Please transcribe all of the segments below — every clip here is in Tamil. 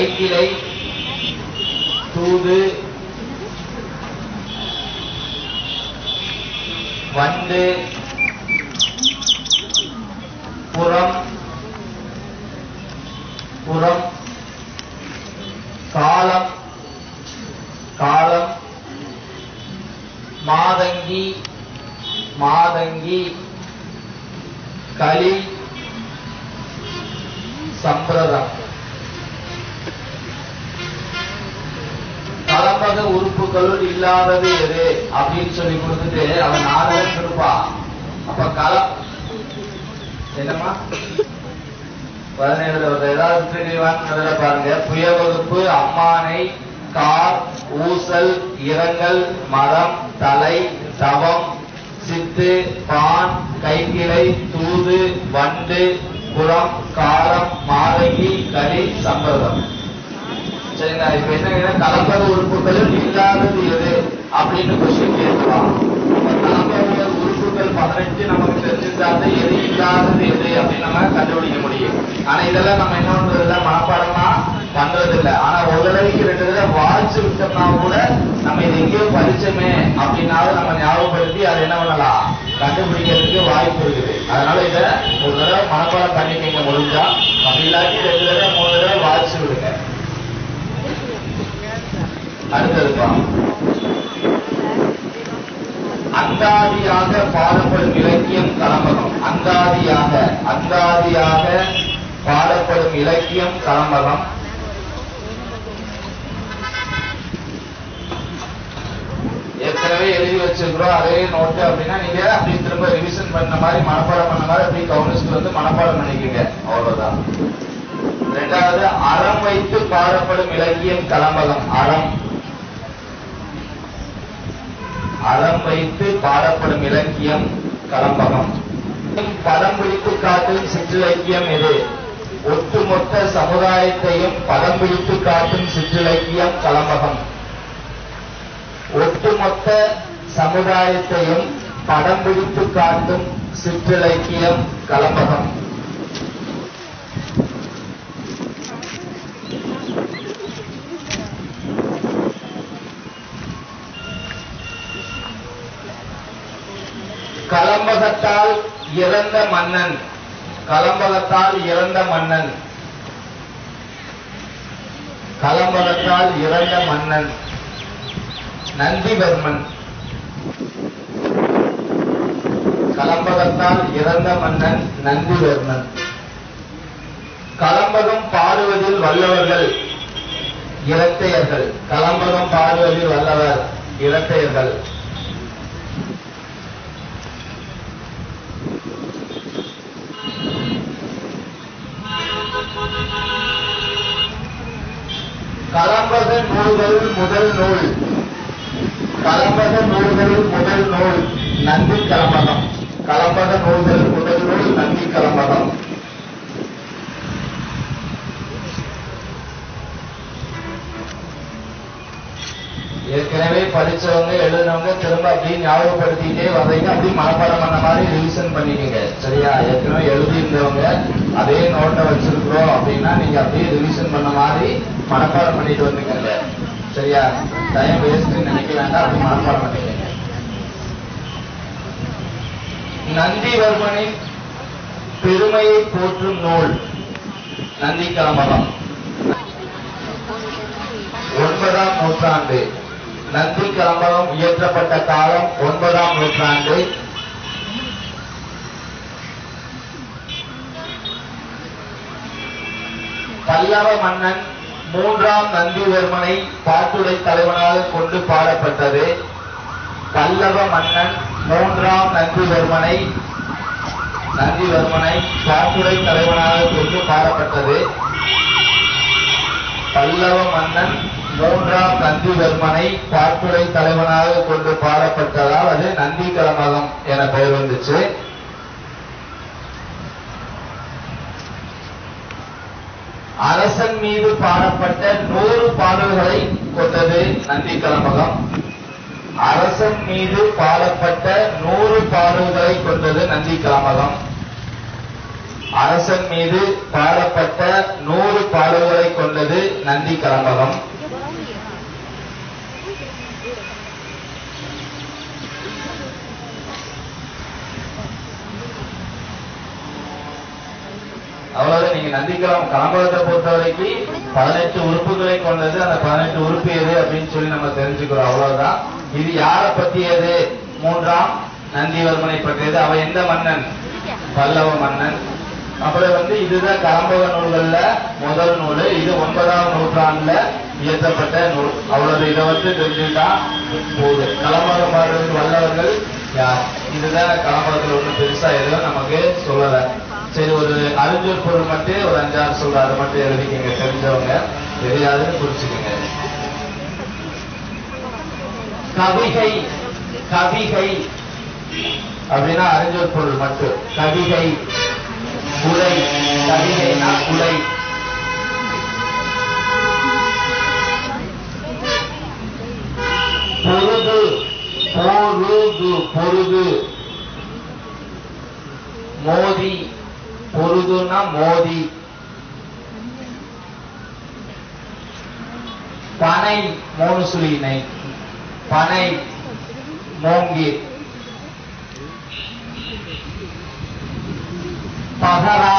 கைக்கிளை தூது வண்டு புறம் புறம் காலம் காலம் மாதங்கி மாதங்கி களி சம்பிரதம் கலம்பக உறுப்புகளுள் இல்லாதது எது அப்படின்னு சொல்லி கொடுத்துட்டு அவன் நாலு பேர் இருப்பான் அப்ப களம் என்னம்மா பதினேழுல ஒரு ஏதாவது பிரிவான்னு பாருங்க புய வகுப்பு அம்மானை கார் ஊசல் இரங்கல் மரம் தலை தவம் சித்து பான் கைக்கிளை தூது வண்டு புறம் காலம் மாதங்கி களி சம்பதம் சரிங்களா இப்ப என்ன கலப்பக உறுப்புகளும் இல்லாதது எது அப்படின்னு கொஸ்டின் கேட்கலாம் கலப்பக உறுப்புகள் பதினஞ்சு நமக்கு தெரிஞ்சிருந்தாது எது இல்லாதது எது அப்படின்னு நம்ம கண்டுபிடிக்க முடியும் ஆனா இதெல்லாம் நம்ம என்ன பண்றதில்ல மனப்பாடமா பண்றது இல்ல ஆனா ஒரு தடவைக்கு ரெண்டு தடவை வாட்சி விட்டோம்னா கூட நம்ம இது எங்கேயோ படிச்சோமே அப்படின்னாலும் நம்ம ஞாபகப்படுத்தி அதை என்ன பண்ணலாம் கண்டுபிடிக்கிறதுக்கு வாய்ப்பு இருக்குது அதனால இத ஒரு தடவை மனப்பாடம் பண்ணிக்கங்க முடிஞ்சா அப்படி இல்லாட்டி ரெண்டு தடவை மூணு தடவை வாட்சி விடுங்க அடுத்ததுப்பா அந்தாதியாக பாடப்படும் இலக்கியம் கலம்பகம் அந்தாதியாக அந்தாதியாக பாடப்படும் இலக்கியம் கலம்பகம் ஏற்கனவே எழுதி வச்சிருக்கிறோம் அதே நோட்டு அப்படின்னா நீங்க அப்படி திரும்ப ரிவிஷன் பண்ண மாதிரி மனப்பாடம் பண்ண மாதிரி அப்படி கவுனிஸ்ட் வந்து மனப்பாடம் பண்ணிக்கோங்க அவ்வளவுதான் ரெண்டாவது அறம் வைத்து பாடப்படும் இலக்கியம் கலம்பகம் அறம் அறம் வைத்து பாடப்படும் இலக்கியம் கலம்பகம் படம் பிடித்து காட்டும் சிற்றிலக்கியம் எது ஒட்டுமொத்த சமுதாயத்தையும் படம் பிடித்து காட்டும் சிற்றிலக்கியம் கலம்பகம் ஒட்டுமொத்த சமுதாயத்தையும் படம் பிடித்து காட்டும் சிற்றிலக்கியம் கலம்பகம் கலம்பகத்தால் இறந்த மன்னன் கலம்பகத்தால் இறந்த மன்னன் கலம்பகத்தால் இறந்த மன்னன் நந்திவர்மன் கலம்பகத்தால் இறந்த மன்னன் நந்திவர்மன் கலம்பகம் பாடுவதில் வல்லவர்கள் இரட்டையர்கள் கலம்பகம் பாடுவதில் வல்லவர் இரட்டையர்கள் கலம்பக நூல்களுள் முதல் நூல் கலம்பக நூல்களுள் முதல் நூல் நந்தி கலம்பகம் கலம்பக நூல்கள் முதல் நூல் நந்தி கலம்பகம் ஏற்கனவே படிச்சவங்க எழுதினவங்க திரும்ப அப்படியே ஞாபகப்படுத்திட்டே வர்றீங்க அப்படியே மனப்பாடம் பண்ண மாதிரி ரிவிஷன் பண்ணிக்கங்க சரியா ஏற்கனவே எழுதியிருந்தவங்க அதே நோட்டை வச்சிருக்கிறோம் அப்படின்னா நீங்க அப்படியே ரிவிஷன் பண்ண மாதிரி மனப்பாடம் பண்ணிட்டு வந்துக்கங்க சரியா டைம் வேஸ்ட் நினைக்க வேண்டாம் அப்படி மனப்பாடம் பண்ணிக்கங்க நந்திவர்மனின் பெருமையை போற்றும் நூல் நந்தி கலம்பகம் ஒன்பதாம் நூற்றாண்டு நந்தி கலம்பகம் இயற்றப்பட்ட காலம் ஒன்பதாம் நூற்றாண்டு பல்லவ மன்னன் மூன்றாம் நந்திவர்மனை பாட்டுடை தலைவனாக கொண்டு பாடப்பட்டது பல்லவ மன்னன் மூன்றாம் நந்திவர்மனை நந்திவர்மனை பாட்டுடை தலைவனாக கொண்டு பாடப்பட்டது பல்லவ மன்னன் மூன்றாம் நந்திவர்மனை பாட்டுடை தலைவனாக கொண்டு பாடப்பட்டதால் அது நந்தி கலமகம் என பெயர் வந்துச்சு அரசன் மீது பாடப்பட்ட நூறு பாடல்களை கொண்டது நந்தி கலமகம் அரசன் மீது பாடப்பட்ட நூறு பாடல்களை கொண்டது நந்தி கலமகம் அரசன் மீது பாடப்பட்ட நூறு பாடல்களை கொண்டது நந்தி கலம்பகம் அவ்வளவு நீங்க நந்திக்கிழமை கலம்பகத்தை பொறுத்த வரைக்கும் பதினெட்டு உறுப்புகளை கொண்டது அந்த பதினெட்டு உறுப்பு எது அப்படின்னு சொல்லி நம்ம தெரிஞ்சுக்கிறோம் அவ்வளவுதான் இது யாரை பத்தியது மூன்றாம் நந்திவர்மனை பற்றியது அவ எந்த மன்னன் பல்லவ மன்னன் அப்புறம் வந்து இதுதான் கலம்பக நூல்கள்ல முதல் நூல் இது ஒன்பதாம் நூற்றாண்டுல இயற்றப்பட்ட நூல் அவ்வளவு இதை வந்து தெரிஞ்சுட்டா போகுது கலம்பக பாடுறது வல்லவர்கள் யார் இதுதான் கலம்பகத்துல ஒண்ணு பெருசா எதுவும் நமக்கு சொல்லல சரி ஒரு அறிஞர் பொருள் மட்டும் ஒரு அஞ்சாறு சொல்ற அதை மட்டும் எழுதிக்கங்க தெரிஞ்சவங்க தெரியாதுன்னு குறிச்சுக்கோங்க கவிகை கவிகை அப்படின்னா அறிஞர் பொருள் மட்டும் கவிகை குலை கவிகைனா குலை பொருது பொருது பொருது மோதி பொருதுனா மோதி பனை மூணு சுழியினை பனை மோங்கி பகரா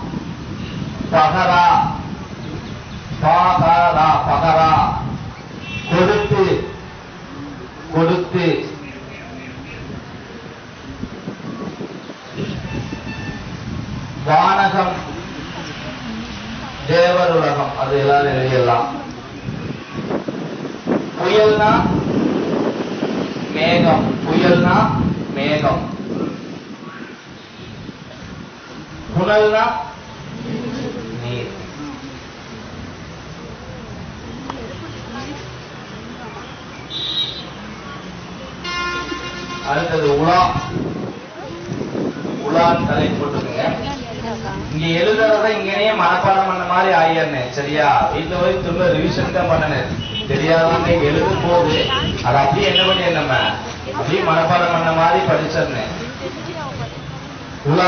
பகரா பகரா பகரா கொடுத்து கொடுத்து வானகம் தேவர் உலகம் அது எல்லாரும் எழுதிடலாம் புயல்னா மேகம் புயல்னா மேகம் புனல்னா நீர் அடுத்தது உலா உலான் தலை போட்டுருங்க இங்க எழுதுறத இங்கனே மனப்பாடம் பண்ண மாதிரி ஆயிடுனேன் சரியா வீட்டுல போய் திரும்ப ரிவிஷன் தான் பண்ணனேன் தெரியாதவங்க இங்க எழுதும் போது அதை அப்படியே என்ன பண்ணி நம்ம அப்படியே மனப்பாடம் பண்ண மாதிரி படிச்சிருந்தேன் உலா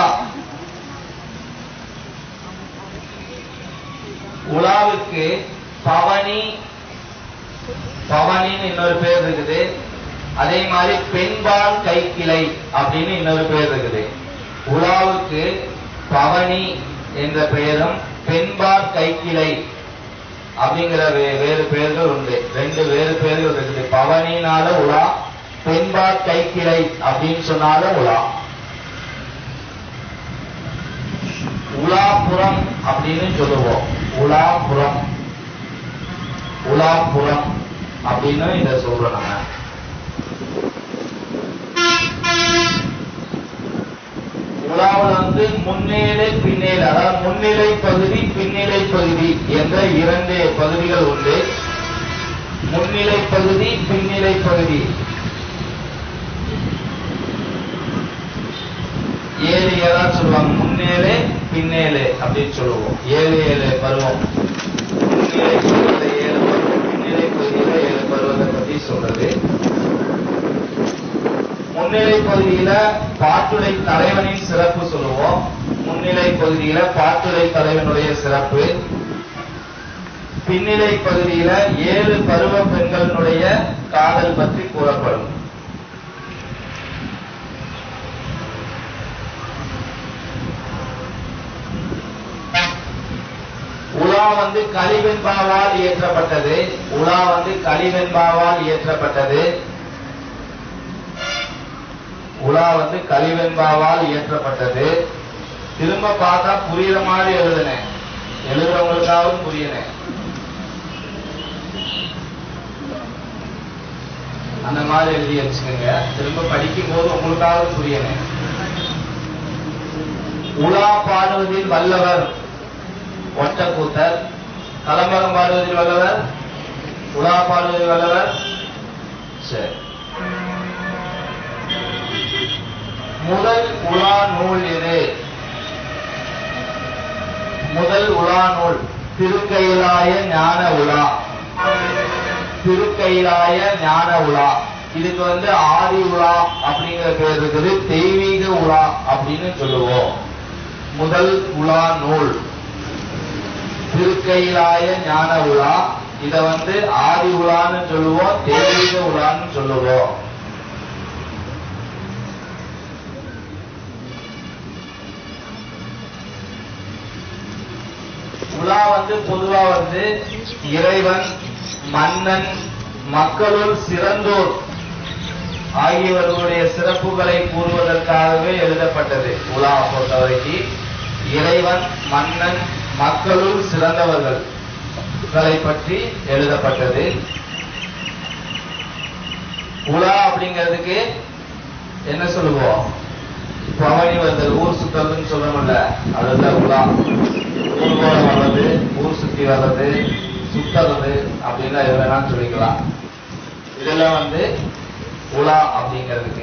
உலாவுக்கு பவனி பவனின்னு இன்னொரு பேர் இருக்குது அதே மாதிரி பெண்பால் கைக்கிளை அப்படின்னு இன்னொரு பேர் இருக்குது உலாவுக்கு பவனி என்ற பெயரும் பெண்பால் கைக்கிளை அப்படிங்கிற வே- வேறு பெயர்கள் உண்டு ரெண்டு வேறு பெயர்கள் இருக்குது பவனினால உலா பெண்பால் கைக்கிளை அப்படின்னு சொன்னாலும் உலா உலாபுரம் அப்படின்னு சொல்லுவோம் உலாபுரம் உலாபுரம் அப்படின்னு இத சொல்றோம் நம்ம உலாவுல வந்து முன்னிலை பின்னிலை அதாவது முன்னிலை பகுதி பின்னிலை பகுதி என்ற இரண்டு பகுதிகள் உண்டு முன்னிலை பகுதி பின்னிலை பகுதி ஏழு ஏழா சொல்லுவாங்க முன்னேலே பின்னேலே அப்படின்னு சொல்லுவோம் ஏழு ஏழு பருவம் முன்னிலை பகுதியில ஏழு பருவம் பின்னிலை பகுதியில ஏழு பருவத்தை பத்தி சொல்றது முன்னிலை பகுதியில பாட்டுடை தலைவனின் சிறப்பு சொல்லுவோம் முன்னிலை பகுதியில பாட்டுடை தலைவனுடைய சிறப்பு பின்னிலை பகுதியில ஏழு பருவ பெண்களினுடைய காதல் பற்றி கூறப்படும் உலா வந்து கலிவெண்பாவால் இயற்றப்பட்டது உலா வந்து கலிவெண்பாவால் இயற்றப்பட்டது உலா வந்து கலிவெண்பாவால் இயற்றப்பட்டது திரும்ப பார்த்தா புரியுற மாதிரி எழுதுனேன் எழுதுறவங்களுக்காகவும் புரியனேன் அந்த மாதிரி எழுதி வச்சுக்கோங்க திரும்ப படிக்கும் போது உங்களுக்காக புரியனேன் உலா பாடுவதில் வல்லவர் ஒட்டக்கூத்தர் கலம்பகம் பாடுவதில் வல்லவர் உலா பாடுவதில் வல்லவர் சரி முதல் உலா நூல் எது முதல் உலா நூல் திருக்கையிலாய ஞான உலா திருக்கையிலாய ஞான உலா இதுக்கு வந்து ஆதி உலா அப்படிங்கிற பேர் இருக்குது தெய்வீக உலா அப்படின்னு சொல்லுவோம் முதல் உலா நூல் திருக்கையிலாய ஞான உலா இத வந்து ஆதி உலான்னு சொல்லுவோம் தெய்வீக உலான்னு சொல்லுவோம் உலா வந்து பொதுவா வந்து இறைவன் மன்னன் மக்களுள் சிறந்தோர் ஆகியவர்களுடைய சிறப்புகளை கூறுவதற்காகவே எழுதப்பட்டது உலா பொறுத்தவரைக்கு இறைவன் மன்னன் மக்களுள் சிறந்தவர்கள் களை பற்றி எழுதப்பட்டது உலா அப்படிங்கிறதுக்கு என்ன சொல்லுவோம் பவனி வந்தல் ஊர் சுத்தல்னு சொல்றோம்ல அதுதான் உலா ஊர்வல வர்றது ஊர் சுத்தி வர்றது சுத்துறது அப்படின்னா எது வேணாலும் சொல்லிக்கலாம் இதெல்லாம் வந்து உலா அப்படிங்கிறதுக்கு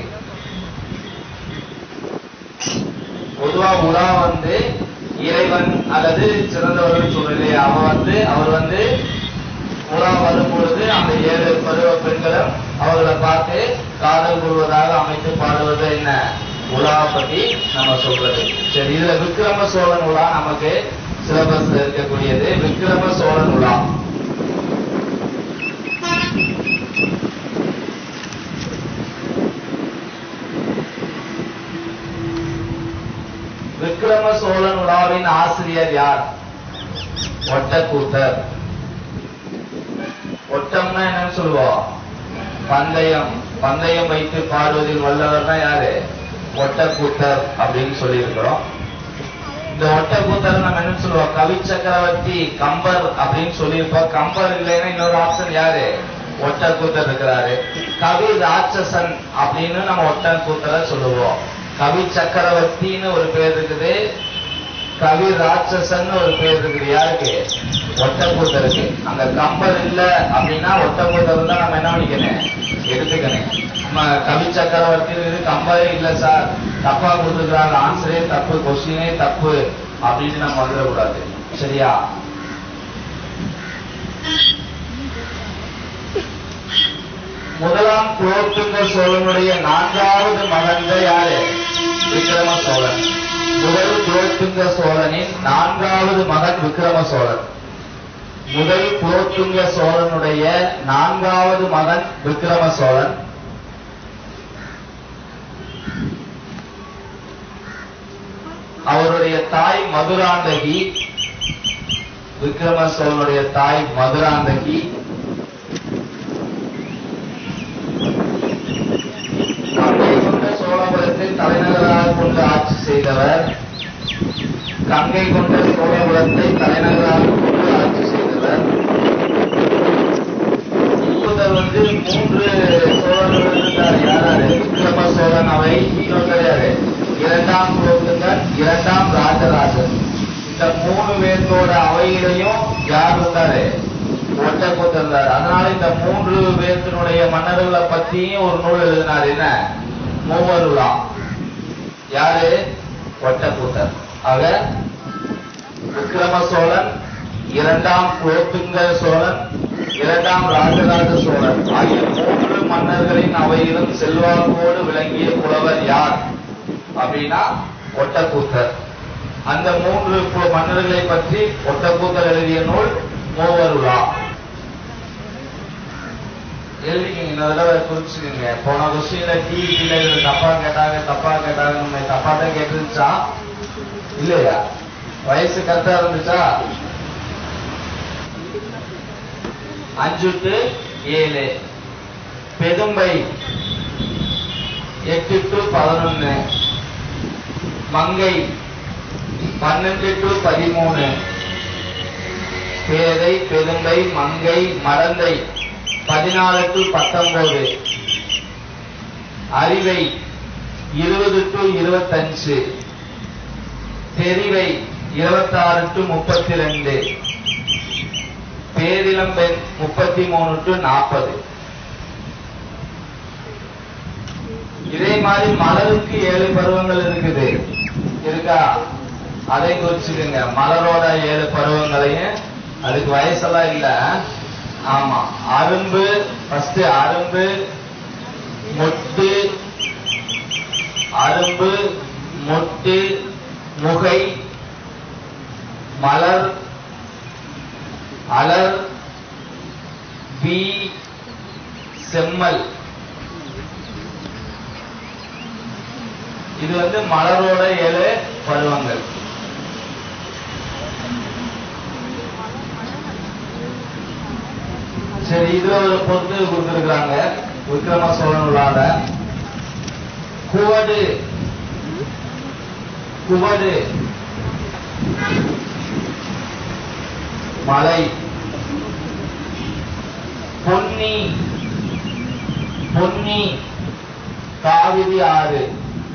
பொதுவா உலா வந்து இறைவன் அல்லது சிறந்தவர்கள் சொல்றது அவன் வந்து அவர் வந்து உலா வரும் பொழுது அந்த ஏழு பருவ பெண்களும் அவர்களை பார்த்து காதல் கூறுவதாக அமைத்து பாடுவது என்ன உலா பத்தி நம்ம சொல்றது சரி இதுல விக்ரம சோழன் உலா நமக்கு சிலபஸ்ல இருக்கக்கூடியது விக்ரம சோழன் உலா விக்ரம சோழன் உலாவின் ஆசிரியர் யார் ஒட்டக்கூத்தர் ஒட்டம்னா என்னன்னு சொல்லுவோம் பந்தயம் பந்தயம் வைத்து பாடுவதில் வல்லவர் தான் யாரு ஒட்டக்கூத்தர் அப்படின்னு சொல்லி இருக்கிறோம் இந்த ஒட்டக்கூத்தர் நம்ம என்ன சொல்லுவோம் கவி சக்கரவர்த்தி கம்பர் அப்படின்னு சொல்லியிருப்போம் கம்பர் இல்லைன்னா இன்னொரு ஆப்ஷன் யாரு ஒட்டக்கூத்தர் இருக்கிறாரு கவி ராட்சசன் அப்படின்னு நம்ம ஒட்டக்கூத்தரை சொல்லுவோம் கவி சக்கரவர்த்தின்னு ஒரு பேர் இருக்குது கவி ராட்சசன் ஒரு பேர் இருக்குது யாருக்கு ஒட்டக்கூத்தருக்கு அந்த கம்பர் இல்ல அப்படின்னா ஒட்டக்கூத்தர் தான் நம்ம என்ன பண்ணிக்கணும் எடுத்துக்கணும் நம்ம கவி சக்கரவர்த்தி இது கம்பரே இல்ல சார் தப்பா கொடுத்துக்கிறாங்க ஆன்சரே தப்பு கொஸ்டினே தப்பு அப்படின்னு நம்ம வந்துடக்கூடாது சரியா முதலாம் குலோத்துங்க சோழனுடைய நான்காவது மகன்கள் யாரு விக்ரம சோழன் முதல் குலோத்துங்க சோழனின் நான்காவது மகன் விக்ரம சோழன் முதல் குலோத்துங்க சோழனுடைய நான்காவது மகன் விக்ரம சோழன் அவருடைய தாய் மதுராந்தகி விக்ரம சோழனுடைய தாய் மதுராந்தகி கங்கை கொண்ட சோழபுரத்தை தலைநகராக கொண்டு ஆட்சி செய்தவர் கங்கை கொண்ட சோழபுரத்தை தலைநகராக கொண்டு ஆட்சி செய்தவர் இப்போதர் வந்து மூன்று சோழர்கள் இருந்தார் யாராரு விக்ரம சோழன் அவை இன்னொரு கிடையாது இரண்டாம் குலோத்துங்கன் இரண்டாம் ராஜராஜன் இந்த மூணு பேர்த்தோட அவையிலையும் யார் இருந்தாரு ஒட்டக்கூத்தர் இருந்தார் அதனால இந்த மூன்று பேர்த்தினுடைய மன்னர்களை பத்தியும் ஒரு நூல் எழுதினார் என்ன மூவருலா யாரு ஒட்டக்கூத்தர் ஆக விக்ரம சோழன் இரண்டாம் குலோத்துங்க சோழன் இரண்டாம் ராஜராஜ சோழன் ஆகிய மூன்று மன்னர்களின் அவையிலும் செல்வாக்கோடு விளங்கிய புலவர் யார் அப்படின்னா ஒட்டக்கூத்தர் அந்த மூன்று கு- மன்னர்களை பற்றி ஒட்டக்கூத்தர் எழுதிய நூல் மூவருலா எழுதிக்கிங்க இந்த தடவை குறிச்சுக்கோங்க போன கொஸ்டின்ல டிவில தப்பா கேட்டாங்க தப்பா கேட்டாங்க நம்ம தப்பா தான் கேட்டுருச்சா இல்லையா வயசு கரெக்டா இருந்துச்சா அஞ்சு டு ஏழு பெதும்பை எட்டு டு பதினொன்னு மங்கை பன்னெண்டு டு பதிமூணு பேதை பெரும்பை மங்கை மடந்தை பதினாலு டு பத்தொன்பது அறிவை இருபது டு இருபத்தஞ்சு தெரிவை இருபத்தாறு டு முப்பத்தி ரெண்டு பேரிளம்பெண் முப்பத்தி மூணு டு நாற்பது இதே மாதிரி மலருக்கு ஏழு பருவங்கள் இருக்குது இருக்கா அதை குறிச்சுக்குங்க மலரோட ஏழு பருவங்களையும் அதுக்கு வயசெல்லாம் இல்ல ஆமா அரும்பு ஃபர்ஸ்ட் அரும்பு மொட்டு அரும்பு மொட்டு முகை மலர் அலர் பி செம்மல் இது வந்து மலரோட ஏழு பருவங்கள் சரி இதுல ஒரு பொறுத்து கொடுத்திருக்கிறாங்க விக்ரம சோழன் உள்ளாத குவடு குவடு மலை பொன்னி பொன்னி காவிரி ஆறு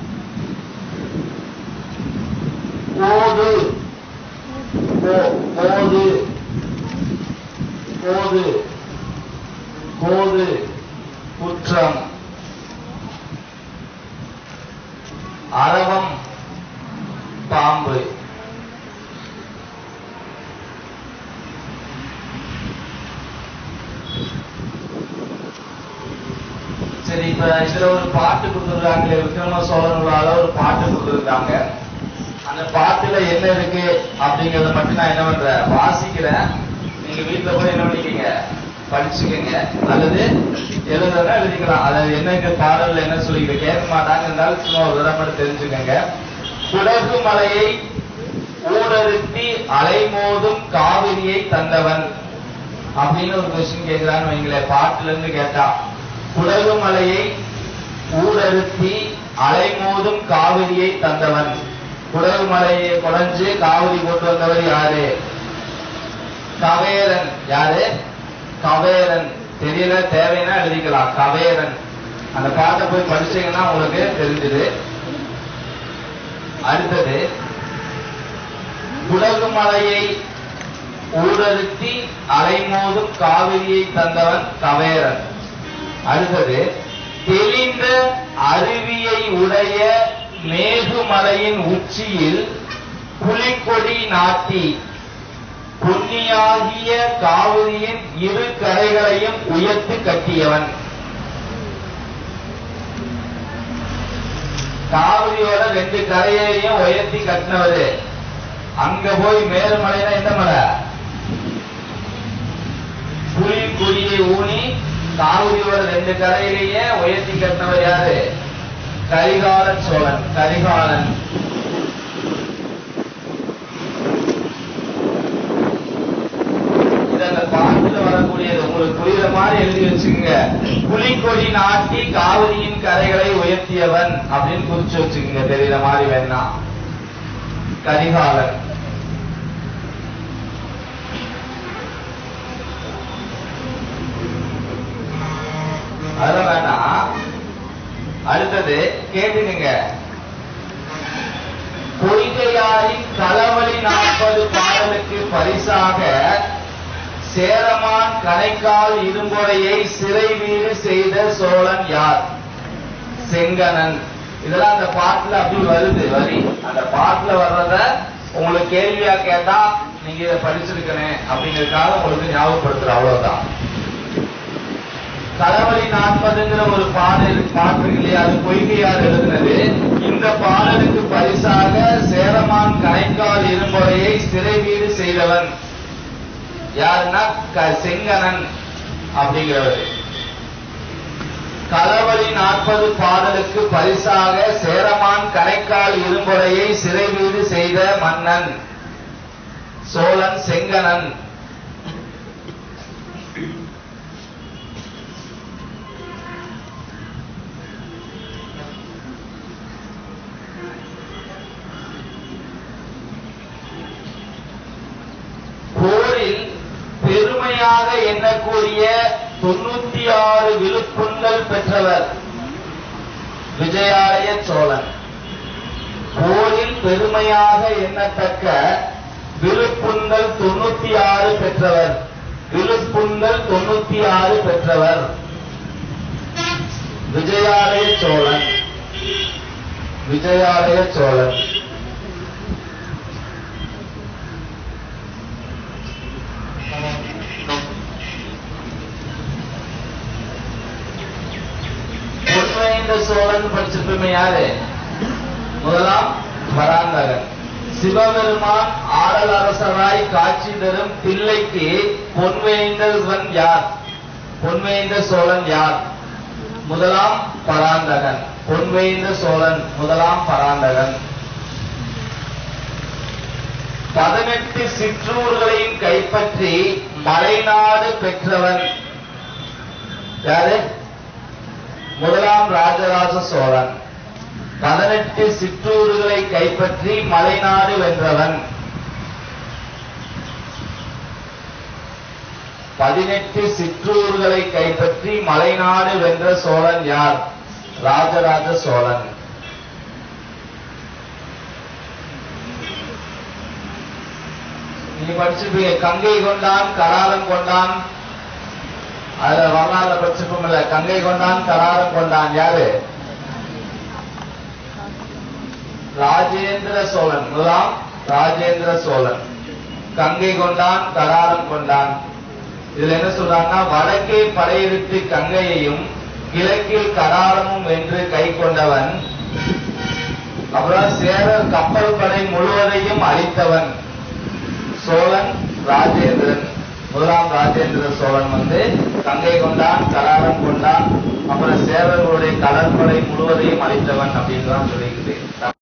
கோது கோ- கோது கோது கோது குற்றம் அரவம் பாம்பு சரி இப்ப இதுல ஒரு பாட்டு கொடுத்துருக்காங்களே விக்ரம சோழர்களால ஒரு பாட்டு கொடுத்துருக்காங்க அந்த பாட்டுல என்ன இருக்கு அப்படிங்கறத மட்டும் நான் என்ன பண்றேன் வாசிக்கிறேன் நீங்க வீட்டுல போய் என்ன பண்ணிக்கீங்க படிச்சுக்கங்க அல்லது எழுதுறதா எழுதிக்கலாம் அது என்னங்க பாடல்ல என்ன சொல்லிக்கிற கேட்க மாட்டாங்க இருந்தாலும் சும்மா ஒரு தடவை மட்டும் தெரிஞ்சுக்கங்க குடகு மலையை ஊடறுத்தி அலைமோதும் காவிரியை தந்தவன் அப்படின்னு ஒரு கொஸ்டின் கேட்கிறான்னு வைங்களேன் பாட்டுல இருந்து கேட்டா குடகு மலையை ஊடறுத்தி அலைமோதும் காவிரியை தந்தவன் குடகு மலையை குடைஞ்சு காவிரி போட்டு வந்தவர் யாரு கவேரன் யாரு கவேரன் தெரியல தேவைன்னா எழுதிக்கலாம் கவேரன் அந்த பாட்டை போய் படிச்சீங்கன்னா உங்களுக்கு தெரிஞ்சுது அடுத்தது குடகு மலையை ஊடறுத்தி அலைமோதும் காவிரியை தந்தவன் கவேரன் அடுத்தது தெளிந்த அருவியை உடைய மேகுமலையின் உச்சியில் புலிக்கொடி நாட்டி புண்ணியாகிய காவிரியின் இரு கரைகளையும் உயர்த்தி கட்டியவன் காவிரியோட ரெண்டு கரையையும் உயர்த்தி கட்டினவரு அங்க போய் மேருமலைனா எந்த மலை புலி கொடியை ஊனி காவிரியோட ரெண்டு கரையிலேயே உயர்த்தி கட்டினவர் யாரு கரிகாலன் சோழன் கரிகாலன் இது அந்த பாட்டுல வரக்கூடியது உங்களுக்கு புரியுற மாதிரி எழுதி வச்சுக்கோங்க புலிக்கொடி நாட்டி காவிரியின் கரைகளை உயர்த்தியவன் அப்படின்னு குறிச்சு வச்சுக்கோங்க தெரியுற மாதிரி வேணா கரிகாலன் அதெல்லாம் வேண்டாம் அடுத்தது கேட்டுக்கங்க பொய்கையாரின் களவழி நாற்பது பாடலுக்கு பரிசாக சேரமான் கணைக்கால் இரும்பொறையை சிறை வீடு செய்த சோழன் யார் செங்கனன் இதெல்லாம் அந்த பாட்டுல அப்படி வருது வரி அந்த பாட்டுல வர்றத உங்களுக்கு கேள்வியா கேட்டா நீங்க இதை படிச்சிருக்கணும் அப்படிங்கறதுக்காக உங்களுக்கு ஞாபகப்படுத்துற அவ்வளவுதான் களவழி நாற்பதுங்கிற ஒரு பாடல் பாட்டு இருக்கு இல்லையா அது பொய்கையார் எழுதினது இந்த பாடலுக்கு பரிசாக சேரமான் கணைக்கால் இரும்பொறையை சிறை வீடு செய்தவன் யாருன்னா க- செங்கனன் அப்படிங்கிறவர் களவழி நாற்பது பாடலுக்கு பரிசாக சேரமான் கணைக்கால் இரும்பொறையை சிறை வீடு செய்த மன்னன் சோழன் செங்கனன் போரில் பெருமையாக எண்ணக்கூடிய தொண்ணூத்தி ஆறு விழுப்புண்கள் பெற்றவர் விஜயாலய சோழன் போரில் பெருமையாக எண்ணத்தக்க விழுப்புண்கள் தொண்ணூத்தி ஆறு பெற்றவர் விழுப்புண்கள் தொண்ணூத்தி ஆறு பெற்றவர் விஜயாலய சோழன் விஜயாலய சோழன் பொன்வேந்த சோழன் படிச்சிருப்போமே யாரு முதலாம் பராந்தகன் சிவபெருமான் ஆடல் அரசராய் காட்சி தரும் பிள்ளைக்கு பொன்வேந்தவன் யார் பொன்வேந்த சோழன் யார் முதலாம் பராந்தகன் பொன்வேந்த சோழன் முதலாம் பராந்தகன் பதினெட்டு சிற்றூர்களையும் கைப்பற்றி மலைநாடு பெற்றவன் யாரு முதலாம் ராஜராஜ சோழன் பதினெட்டு சிற்றூர்களை கைப்பற்றி மலைநாடு வென்றவன் பதினெட்டு சிற்றூர்களை கைப்பற்றி மலைநாடு வென்ற சோழன் யார் ராஜராஜ சோழன் நீ படிச்சிருப்பீங்க கங்கை கொண்டான் கராரம் கொண்டான் அதுல வரலாறுல படிச்சிருப்போம்ல கங்கை கொண்டான் கராரம் கொண்டான் யாரு ராஜேந்திர சோழன் முதலாம் ராஜேந்திர சோழன் கங்கை கொண்டான் கராரம் கொண்டான் இதுல என்ன சொல்றாங்கன்னா வடக்கே படையெடுத்து கங்கையையும் கிழக்கில் கடாரமும் வென்று கை கொண்டவன் அப்புறம் சேரர் கப்பல் படை முழுவதையும் அழித்தவன் சோழன் ராஜேந்திரன் முதலாம் ராஜேந்திர சோழன் வந்து கங்கை கொண்டான் கராரம் கொண்டான் அப்புறம் சேரர்களுடைய கடற்படை முழுவதையும் அழித்தவன் அப்படின்னு தான் சொல்லியிருக்குது